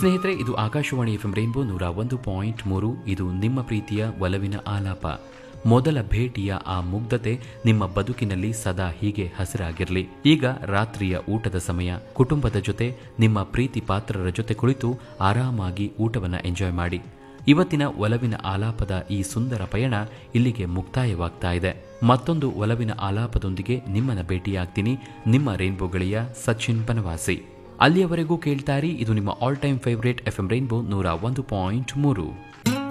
ಸ್ನೇಹಿತರೆ ಇದು Akashvani F rainbow ನೂರ ಒಂದು ಪಾಯಿಂಟ್ ಮೂರು ಇದು ನಿಮ್ಮ ಪ್ರೀತಿಯ ಒಲವಿನ ಆಲಾಪ ಮೊದಲ ಭೇಟಿಯ ಆ ಮುಗ್ಧತೆ ನಿಮ್ಮ ಬದುಕಿನಲ್ಲಿ ಸದಾ ಹೀಗೆ ಹಸಿರಾಗಿರಲಿ ಈಗ ರಾತ್ರಿಯ ಊಟದ ಸಮಯ ಕುಟುಂಬದ ಜೊತೆ ನಿಮ್ಮ ಪ್ರೀತಿ ಪಾತ್ರರ ಜೊತೆ ಕುಳಿತು ಆರಾಮಾಗಿ ಊಟವನ್ನು ಎಂಜಾಯ್ ಮಾಡಿ ಇವತ್ತಿನ ಒಲವಿನ ಆಲಾಪದ ಈ ಸುಂದರ ಪಯಣ ಇಲ್ಲಿಗೆ ಮುಕ್ತಾಯವಾಗ್ತಾ ಇದೆ ಮತ್ತೊಂದು ಒಲವಿನ ಆಲಾಪದೊಂದಿಗೆ ನಿಮ್ಮನ್ನ ಭೇಟಿಯಾಗ್ತೀನಿ ನಿಮ್ಮ ರೈನ್ಬೋ ಗೆಳೆಯ ಸಚಿನ್ ಬನವಾಸಿ ಅಲ್ಲಿಯವರೆಗೂ ಕೇಳ್ತಾರಿ ಇದು ನಿಮ್ಮ all time favourite F M rainbow ನೂರ ಒಂದು ಪಾಯಿಂಟ್ ಮೂರು